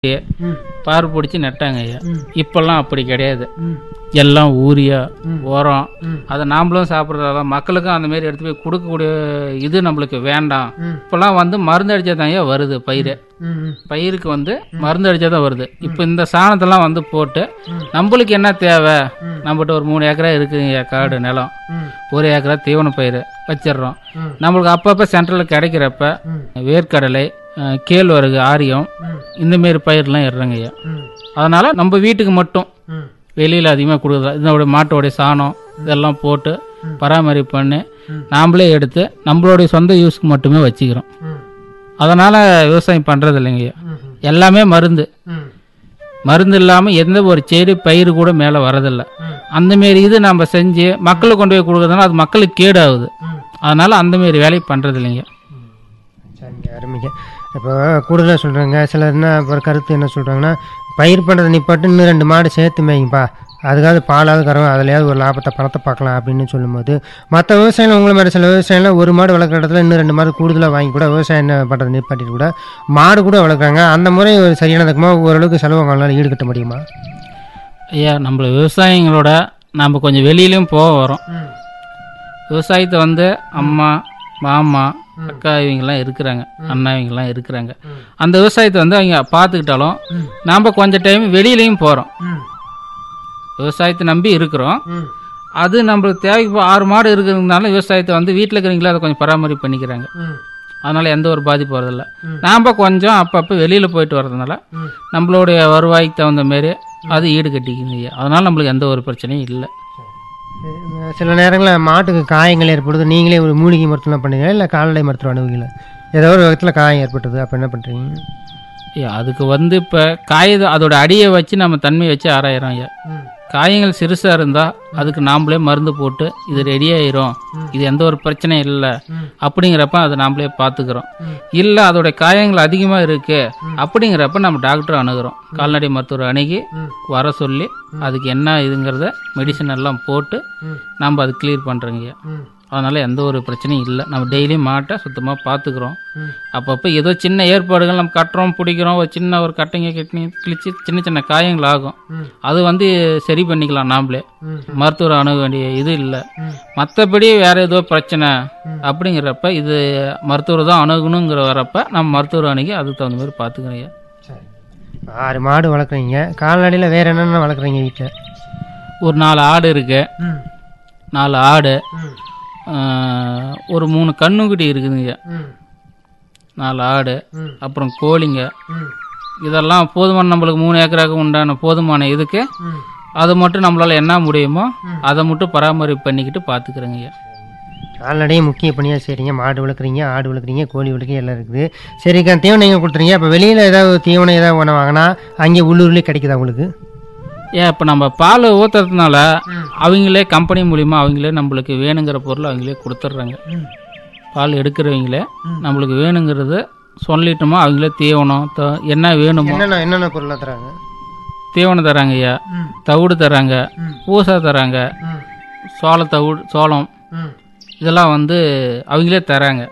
ம் பார் பிடிச்சி நட்டாங்க ஐயா ம். இப்பெல்லாம் அப்படி கிடையாது ம் எல்லாம் ஊரியா ம். உரம் ம். அதை நாமளும் சாப்பிட்றதால மக்களுக்கும் அந்த மாதிரி எடுத்து போய் கொடுக்கக்கூடிய இது நம்மளுக்கு வேண்டாம் ம். இப்பெல்லாம் வந்து மருந்து அடிச்சா தான் ஐயா வருது பயிர் ம் ம் பயிருக்கு வந்து மருந்து அடிச்சா தான் வருது இப்போ இந்த சாணத்தெல்லாம் வந்து போட்டு ம். நம்மளுக்கு என்ன தேவை ம். நம்மகிட்ட ஒரு மூணு ஏக்கரா இருக்குங்க காடு நிலம் ம் ஒரு ஏக்கரா தீவன பயிர் வச்சிடுறோம் ம். நம்மளுக்கு அப்பப்போ சென்ட்ரலில் கிடைக்கிறப்ப ம். வேர்க்கடலை அஹ், கேழ்வரகு ஆரியம் ம். இந்த மாரி பயிரெலாம் இடுறாங்க ஐயா ம். அதனால நம்ம வீட்டுக்கு மட்டும் ம். வெளியில் அதிகமாக கொடுக்குறதா இதோட மாட்டோடைய சாணம் இதெல்லாம் போட்டு ம். பராமரிப்பு பண்ணி ம். நாமளே எடுத்து நம்மளுடைய சொந்த யூஸ்க்கு மட்டுமே வச்சுக்கிறோம் ம். அதனால் விவசாயம் பண்ணுறது இல்லைங்க ஐயா ம். எல்லாமே மருந்து ம். மருந்து இல்லாமல் எந்த ஒரு செடி பயிர் கூட மேலே வரதில்லை ம். அந்த மாரி இது நம்ம செஞ்சு மக்களுக்கு கொண்டு போய் கொடுக்குறதுனால அது மக்களுக்கு கேடாகுது ம். அதனால் அந்த மாரி வேலையை பண்ணுறது இல்லைங்க சரிங்க அருமைங்க இப்போ கூடுதலாக சொல்கிறாங்க சிலர் என்ன ஒரு கருத்து என்ன சொல்கிறாங்கன்னா பயிர் பண்ணுறதை நிப்பாட்டு இன்னும் ரெண்டு மாடு சேர்த்து மேய்ங்கப்பா அதுக்காவது பாலாவது கறவை அதுலையாவது ஒரு லாபத்தை பணத்தை பார்க்கலாம் அப்படின்னு சொல்லும்போது மற்ற விவசாயிகள் உங்களை மாதிரி சில விவசாயிலாம் ஒரு மாடு வளர்க்குற இடத்துல இன்னும் ரெண்டு மாடு கூடுதலாக வாங்கி கூட விவசாயம் என்ன பண்ணுறது நிப்பாட்டிட்டு கூட மாடு கூட வளர்க்குறாங்க அந்த முறை ஒரு சரியானதுக்குமா ஓரளவுக்கு செலவு அவங்களால ஈடுகட்ட முடியுமா ஐயா நம்மள விவசாயிங்களோட நம்ம கொஞ்சம் வெளியிலையும் போக வரோம் விவசாயத்தை வந்து அம்மா மாமா அக்கா இவங்கெல்லாம் இருக்கிறாங்க அண்ணா இவங்கெல்லாம் இருக்கிறாங்க அந்த விவசாயத்தை வந்து அவங்க பார்த்துக்கிட்டாலும் நாம் கொஞ்சம் டைம் வெளியிலையும் போகிறோம் விவசாயத்தை நம்பி இருக்கிறோம் அது நம்மளுக்கு தேவைக்கு இப்போ ஆறு மாடு இருக்கிறதுனால விவசாயத்தை வந்து வீட்டில் இருக்கிறவங்களே அதை கொஞ்சம் பராமரிப்பு பண்ணிக்கிறாங்க அதனால் எந்த ஒரு பாதிப்பு வரதில்லை நாம் கொஞ்சம் அப்பப்போ வெளியில் போயிட்டு வர்றதுனால நம்மளுடைய வருவாய்க்கு தகுந்த மாரி அது ஈடு கட்டிக்குங்க அதனால் நம்மளுக்கு எந்த ஒரு பிரச்சனையும் இல்லை சில நேரங்களில் மாட்டுக்கு காயங்கள் ஏற்படுது நீங்களே ஒரு மூலிகை மருத்துவம் பண்ணுவீங்களா இல்லை கால்நடை மருத்துவம் அணுகுவீங்களா ஏதோ ஒரு விதத்தில் காயம் ஏற்பட்டது அப்போ என்ன பண்ணுறீங்க ஐயா, அதுக்கு வந்து இப்போ காய அதோட அடியை வச்சு நம்ம தன்மையை வச்சு ஆராயிரோம் ஐயா காயங்கள் சிறுசாக இருந்தால் அதுக்கு நாமளே மருந்து போட்டு இது ரெடி ஆயிரும் இது எந்த ஒரு பிரச்சனையும் இல்லை அப்படிங்கிறப்ப அதை நாமளே பார்த்துக்கிறோம் இல்லை அதோட காயங்கள் அதிகமாக இருக்கு அப்படிங்கிறப்ப நம்ம டாக்டர் அணுகிறோம் கால்நடை மருத்துவர் அணுகி வர சொல்லி அதுக்கு என்ன இதுங்கிறத மெடிசன் எல்லாம் போட்டு நம்ம அது கிளியர் பண்ணுறோங்க ஐயா அதனால் எந்த ஒரு பிரச்சனையும் இல்லை நம்ம டெய்லியும் மாட்டை சுத்தமாக பார்த்துக்குறோம் அப்பப்போ ஏதோ சின்ன ஏற்பாடுகள் நம்ம கட்டுறோம் பிடிக்கிறோம் ஒரு சின்ன ஒரு கட்டைங்க கிட்னி கிழிச்சு சின்ன சின்ன காயங்கள் ஆகும் அது வந்து சரி பண்ணிக்கலாம் நாமளே மருத்துவர் அணுக வேண்டிய இது இல்லை மற்றபடி வேற ஏதோ பிரச்சனை அப்படிங்கிறப்ப இது மருத்துவர் தான் அணுகணுங்கிற வரப்ப நம்ம மருத்துவர் அணுகி அதுக்கு தகுந்த மாதிரி பார்த்துக்கிறோம் ஐயா சரி ஆறு மாடு வளர்க்குறீங்க கால்நடையில் வேறு என்னென்ன வளர்க்குறீங்க வீட்டில் ஒரு நாலு ஆடு இருக்கு நாலு ஆடு ஆஹ், ஒரு மூணு கண்ணுக்குட்டி இருக்குதுங்க நாலு ஆடு அப்புறம் கோழிங்க இதெல்லாம் போதுமான நம்மளுக்கு மூணு ஏக்கராக்கு உண்டான போதுமான இதுக்கு அது மட்டும் நம்மளால என்ன முடியுமோ அதை மட்டும் பராமரிப்பு பண்ணிக்கிட்டு பார்த்துக்கிறேங்க ஐயா கால்நடையும் முக்கிய பணியாக செய்கிறீங்க மாடு வளர்க்குறீங்க ஆடு வளர்க்குறீங்க கோழி வளர்க்குறீங்க எல்லாம் இருக்குது சரிக்கா தீவனம் நீங்கள் கொடுத்துறீங்க அப்போ வெளியில் ஏதாவது தீவனம் ஏதாவது ஒன்று வாங்கினா அங்கே உள்ளூர்லேயே கிடைக்குதா உங்களுக்கு ஏன் இப்போ நம்ம பால் ஊற்றுறதுனால அவங்களே கம்பெனி மூலிமா அவங்களே நம்மளுக்கு வேணுங்கிற பொருள் அவங்களே கொடுத்துட்றாங்க பால் எடுக்கிறவங்களே நம்மளுக்கு வேணுங்கிறது சொல்லிட்டோமோ அவங்களே தீவனம் த- என்ன வேணுமோ என்னென்ன என்னென்ன பொருளாக தராங்க தீவனம் தராங்க ஐயா தவிடு தராங்க பூசா தராங்க சோள தவிடு சோளம் இதெல்லாம் வந்து அவங்களே தராங்க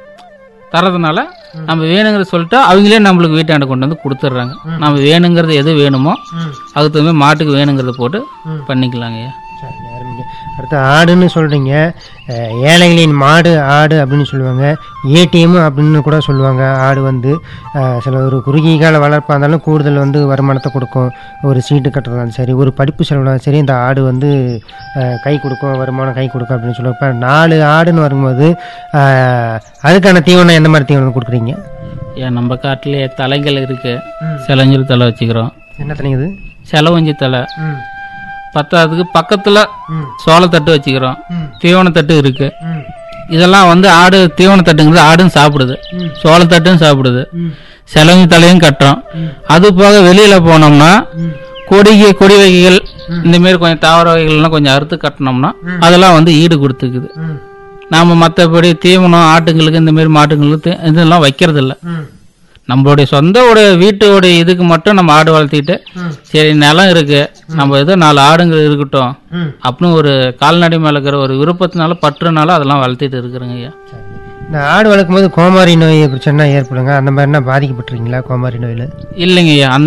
தரதுனால நம்ம வேணுங்கிறத சொல்லிட்டு அவங்களே நம்மளுக்கு வீட்டாண்ட கொண்டு வந்து கொடுத்துட்றாங்க நம்ம வேணுங்கிறது எது வேணுமோ அதுக்கு தகுந்த மாதிரி மாட்டுக்கு வேணுங்கிறத போட்டு பண்ணிக்கலாங்க ஐயா சரி ஆரம்பிங்க அடுத்து ஆடுன்னு சொல்கிறீங்க ஏழைகளின் மாடு ஆடு அப்படின்னு சொல்லுவாங்க ஏடிஎம் அப்படின்னு கூட சொல்லுவாங்க ஆடு வந்து அஹ், சில ஒரு குறுகிய கால வளர்ப்பாக இருந்தாலும் கூடுதல் வந்து வருமானத்தை கொடுக்கும் ஒரு சீட்டு கட்டுறதாலும் சரி ஒரு படிப்பு செலவுனாலும் சரி இந்த ஆடு வந்து அஹ், கை கொடுக்கும் வருமானம் கை கொடுக்கும் அப்படின்னு சொல்லுவாங்க இப்போ நாலு ஆடுன்னு வரும்போது அஹ், அதுக்கான தீவனம் எந்த மாதிரி தீவனம் கொடுக்குறீங்க ஏன் நம்ம காட்டிலே தலைகள் இருக்கு செலஞ்சூர் தலை வச்சுக்கிறோம் என்ன தனிக்குது செலவஞ்சி தலை பத்தாவதுக்கு பக்கத்தில் சோளத்தட்டு வச்சுக்கிறோம் தீவனத்தட்டு இருக்கு இதெல்லாம் வந்து ஆடு தீவனத்தட்டுங்கிறது ஆடும் சாப்பிடுது சோளத்தட்டும் சாப்பிடுது செலவு தலையும் கட்டுறோம் அது போக வெளியில போனோம்னா கொடிகை கொடி வகைகள் இந்த மாதிரி கொஞ்சம் தாவர வகைகள்லாம் கொஞ்சம் அறுத்து கட்டினோம்னா அதெல்லாம் வந்து ஈடு கொடுத்துக்குது நாம மற்றபடி தீவனம் ஆட்டுங்களுக்கு இந்த மாதிரி மாட்டுங்களுக்கு தீ- இதெல்லாம் வைக்கிறது இல்ல நம்மளுடைய சொந்த உடைய வீட்டோடைய இதுக்கு மட்டும் நம்ம ஆடு வளர்த்திட்டு சரி நிலம் இருக்கு நம்ம ஏதோ நாலு ஆடுங்க இருக்கட்டும் அப்படின்னு ஒரு கால்நடை மேல இருக்கிற ஒரு விருப்பத்தினால பற்றுனால அதெல்லாம் வளர்த்திட்டு இருக்கிறேங்க ஐயா இந்த ஆடு வளர்க்கும் போது கோமாரி நோய் பிரச்சனை ஏற்படுங்க அந்த மாதிரினா பாதிக்கப்பட்டிருக்கீங்களா கோமாரி நோயில் இல்லைங்க ஐயா அந்த